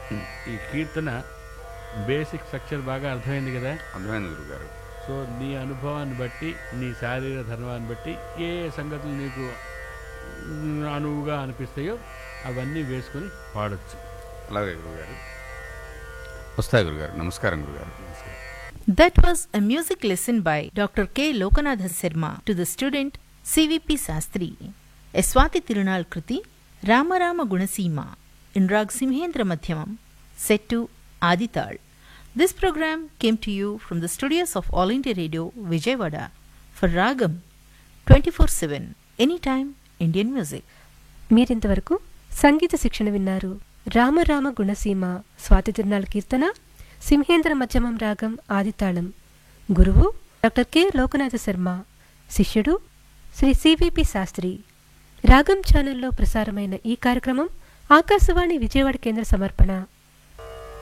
ఈ కీర్తన basic structure బాగా అర్థమైంది కదా అర్థమైంది గురుగారు సో నీ అనుభవాన్ని బట్టి నీ శారీరక ధర్మాన్ని బట్టి ఏ ఏ సంగతులు నీకు మ్, అనువుగా అనిపిస్తాయో అవన్నీ వేసుకొని పాడొచ్చు అలాగే గురుగారు వస్తాయి గురుగారు నమస్కారం గురుగారు That was a music lesson by Dr. K. Lokanatha Sharma to the student CVP Sastri. A Swati Tirunal Kriti Ramarama Gunasima in Rag Simhendra Madhyamam set to Adital. This program came to you from the studios of All India Radio Vijayawada for Ragam 24/7 anytime Indian music. మీరింతవరకు సంగీత శిక్షణ విన్నారు రామరామ గుణసీమ స్వాతి తిరునాళ్ళ కీర్తన సింహేంద్ర మధ్యమం రాగం ఆదితాళం గురువు doctor K Lokanatha Sharma శిష్యుడు Shri CVP Sastry రాగం ఛానల్లో ప్రసారమైన ఈ కార్యక్రమం ఆకాశవాణి విజయవాడ కేంద్ర సమర్పణ